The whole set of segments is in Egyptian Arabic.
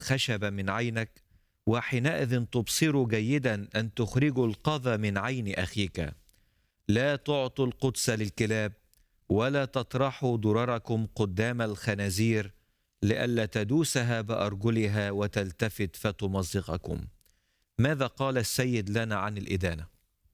خشب من عينك وحينئذ تبصر جيدا أن تخرجوا القذى من عين أخيك لا تعطوا القدس للكلاب ولا تطرحوا درركم قدام الخنازير لئلا تدوسها بأرجلها وتلتفت فتمزقكم ماذا قال السيد لنا عن الإدانة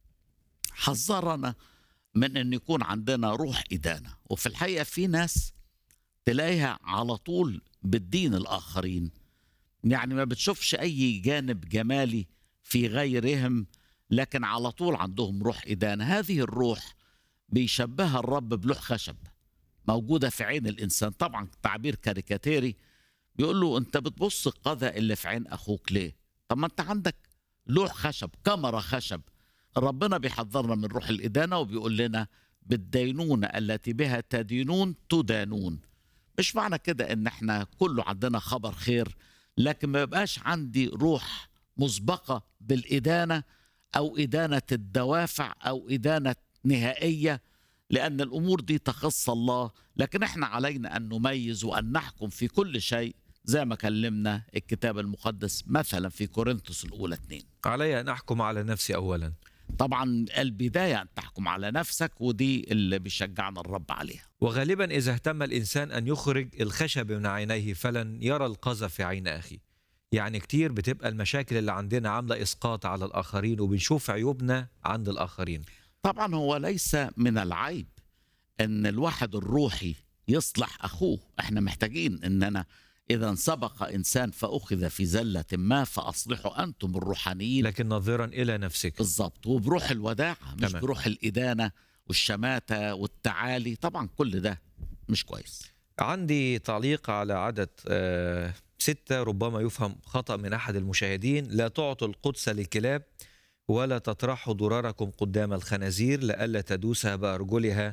حذرنا من ان يكون عندنا روح ادانه وفي الحقيقه في ناس تلاقيها على طول بالدين الاخرين يعني ما بتشوفش اي جانب جمالي في غيرهم لكن على طول عندهم روح ادانه هذه الروح بيشبهها الرب بلوح خشب موجوده في عين الانسان طبعا تعبير كاريكاتيري بيقول له انت بتبص القذى اللي في عين اخوك ليه طب ما انت عندك لوح خشب كاميرا خشب ربنا بيحذرنا من روح الإدانة وبيقول لنا بالدينونة التي بها تدينون تدانون مش معنى كده ان احنا كله عندنا خبر خير لكن ما يبقاش عندي روح مسبقة بالإدانة أو إدانة الدوافع أو إدانة نهائية لأن الأمور دي تخص الله لكن احنا علينا أن نميز وأن نحكم في كل شيء زي ما كلمنا الكتاب المقدس مثلا في كورنثوس الأولى 2 علي أن أحكم على نفسي أولا طبعا البداية أن تحكم على نفسك ودي اللي بيشجعنا الرب عليها وغالبا إذا اهتم الإنسان أن يخرج الخشب من عينيه فلن يرى القذى في عين أخيه يعني كتير بتبقى المشاكل اللي عندنا عاملة إسقاط على الآخرين وبنشوف عيوبنا عند الآخرين طبعا هو ليس من العيب أن الواحد الروحي يصلح أخوه احنا محتاجين أننا إذا سبق إنسان فأخذ في زلة ما فأصلحوا أنتم الروحانيين لكن ناظرا إلى نفسك بالظبط وبروح الوداعة مش تمام. بروح الإدانة والشماتة والتعالي طبعا كل ده مش كويس عندي تعليق على عدد آه، ستة ربما يفهم خطأ من أحد المشاهدين لا تعطوا القدس للكلاب ولا تطرحوا ضراركم قدام الخنازير لئلا تدوسها بأرجلها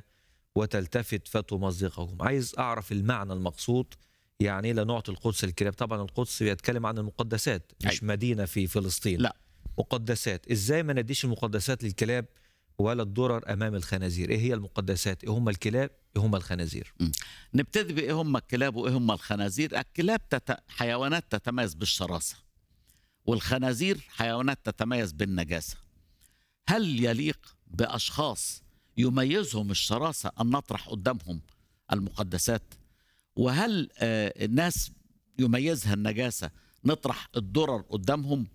وتلتفت فتمزقكم عايز أعرف المعنى المقصود يعني لا نعطي القدس للكلاب طبعا القدس بيتكلم عن المقدسات مش أيوة. مدينة في فلسطين لا. مقدسات إزاي ما نديش المقدسات للكلاب ولا الضرر أمام الخنازير إيه هي المقدسات إيه هم الكلاب إيه هم الخنازير نبتدي بإيه هم الكلاب وإيه هم الخنازير الكلاب تت... حيوانات تتميز بالشراسة والخنازير حيوانات تتميز بالنجاسة هل يليق بأشخاص يميزهم الشراسة أن نطرح قدامهم المقدسات وهل آه، الناس يميزها النجاسة نطرح الضرر قدامهم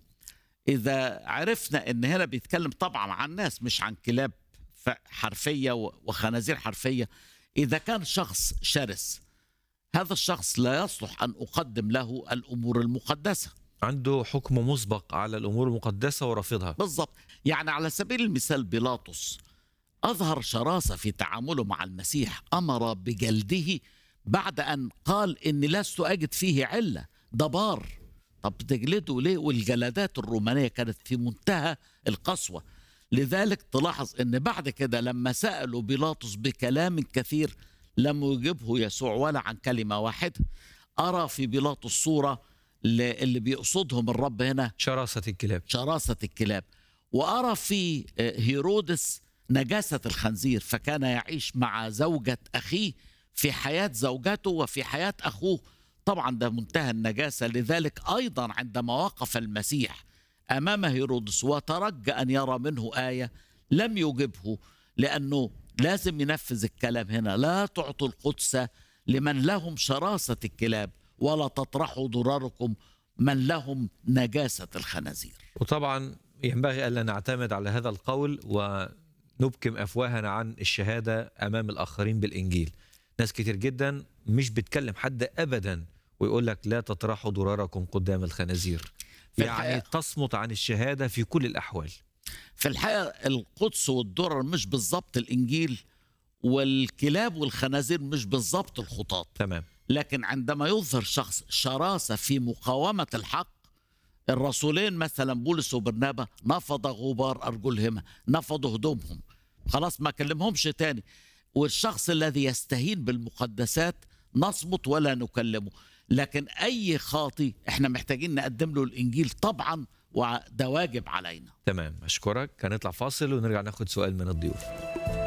إذا عرفنا أن هنا بيتكلم طبعا عن ناس مش عن كلاب ف- حرفية و- وخنازير حرفية إذا كان شخص شرس هذا الشخص لا يصلح أن أقدم له الأمور المقدسة عنده حكم مسبق على الامور المقدسه ورافضها بالضبط يعني على سبيل المثال بيلاطس أظهر شراسة في تعامله مع المسيح أمر بجلده بعد أن قال إني لست أجد فيه علة ده بار طب تجلده ليه والجلدات الرومانية كانت في منتهى القسوة لذلك تلاحظ أن بعد كده لما سألوا بيلاطس بكلام كثير لم يجبه يسوع ولا عن كلمة واحدة أرى في بيلاطس صورة ل- اللي بيقصدهم الرب هنا شراسه الكلاب شراسة الكلاب وأرى في هيرودس نجاسة الخنزير فكان يعيش مع زوجة أخيه في حياة زوجته وفي حياة أخوه طبعا ده منتهى النجاسة لذلك أيضا عندما وقف المسيح أمام هيرودس وترجى أن يرى منه آية لم يجبه لأنه لازم ينفذ الكلام هنا لا تعطوا القدس لمن لهم شراسة الكلاب ولا تطرحوا ضراركم من لهم نجاسة الخنازير وطبعا ينبغي الا نعتمد على هذا القول ونبكم افواهنا عن الشهاده امام الاخرين بالانجيل ناس كتير جدا مش بتكلم حد ابدا ويقول لك لا تطرحوا ضراركم قدام الخنازير في يعني الحقيقة- تصمت عن الشهاده في كل الاحوال في الحقيقة القدس والدرر مش بالضبط الإنجيل والكلاب والخنازير مش بالضبط الخطاط تمام لكن عندما يظهر شخص شراسة في مقاومة الحق الرسولين مثلا بولس وبرنابا نفض غبار أرجلهما نفضوا هدومهم خلاص ما كلمهمش تاني والشخص الذي يستهين بالمقدسات نصمت ولا نكلمه لكن أي خاطي احنا محتاجين نقدم له الإنجيل طبعا وده واجب علينا تمام اشكرك هنطلع فاصل ونرجع ناخد سؤال من الضيوف